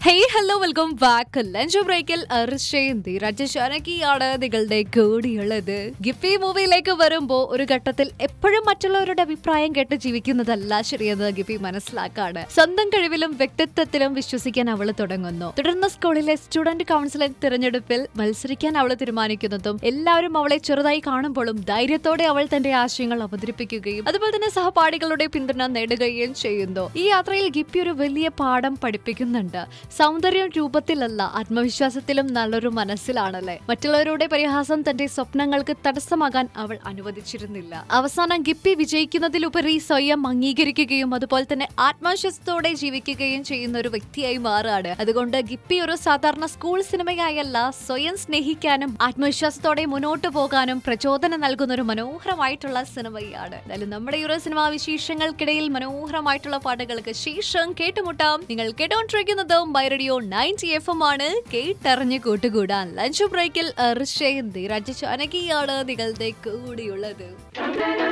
hey hello welcome back lunch ബ്രേക്കിൽ അർഷയും ധീരജ് ശാനകിയാണ് നിങ്ങളുടെ കൂടിയുള്ളത് ഗിപ്പി മൂവിയിലേക്ക് വരുമ്പോ ഒരു ഘട്ടത്തിൽ എപ്പോഴും മറ്റുള്ളവരുടെ അഭിപ്രായം കേട്ട് ജീവിക്കുന്നതല്ല ശരിയെന്ന് ഗിപ്പി മനസ്സിലാക്കാണ് സ്വന്തം കഴിവിലും വ്യക്തിത്വത്തിലും വിശ്വസിക്കാൻ അവൾ തുടങ്ങുന്നു തുടർന്ന് സ്കൂളിലെ സ്റ്റുഡന്റ് കൗൺസിലിംഗ് തിരഞ്ഞെടുപ്പിൽ മത്സരിക്കാൻ അവൾ തീരുമാനിക്കുന്നതും എല്ലാവരും അവളെ ചെറുതായി കാണുമ്പോഴും ധൈര്യത്തോടെ അവൾ തന്റെ ആശയങ്ങൾ അവതരിപ്പിക്കുകയും അതുപോലെ തന്നെ സഹപാഠികളുടെ പിന്തുണ നേടുകയും ചെയ്യുന്നു ഈ യാത്രയിൽ ഗിപ്പി ഒരു വലിയ പാഠം പഠിപ്പിക്കുന്നുണ്ട് സൗന്ദര്യം രൂപത്തിലല്ല ആത്മവിശ്വാസത്തിലും നല്ലൊരു മനസ്സിലാണല്ലേ മറ്റുള്ളവരുടെ പരിഹാസം തന്റെ സ്വപ്നങ്ങൾക്ക് തടസ്സമാകാൻ അവൾ അനുവദിച്ചിരുന്നില്ല അവസാനം ഗിപ്പി വിജയിക്കുന്നതിലുപരി സ്വയം അംഗീകരിക്കുകയും അതുപോലെ തന്നെ ആത്മവിശ്വാസത്തോടെ ജീവിക്കുകയും ചെയ്യുന്ന ഒരു വ്യക്തിയായി മാറുകയാണ് അതുകൊണ്ട് ഗിപ്പി ഒരു സാധാരണ സ്കൂൾ സിനിമയായല്ല സ്വയം സ്നേഹിക്കാനും ആത്മവിശ്വാസത്തോടെ മുന്നോട്ട് പോകാനും പ്രചോദനം നൽകുന്ന ഒരു മനോഹരമായിട്ടുള്ള സിനിമയാണ് എന്തായാലും നമ്മുടെ ഈ ഒരു സിനിമാ വിശേഷങ്ങൾക്കിടയിൽ മനോഹരമായിട്ടുള്ള പാട്ടുകൾക്ക് ശേഷം കേട്ടുമുട്ടാം നിങ്ങൾ കേട്ടോണ്ടിരിക്കുന്നത് my radio ninety F M ആണ് കേട്ടറിഞ്ഞ് കൂട്ടുകൂടാൻ ലഞ്ച് ബ്രേക്കിൽ ഋഷയും ധീരജ് ചാനകിയാണ് നിങ്ങളുടെ കൂടിയുള്ളത്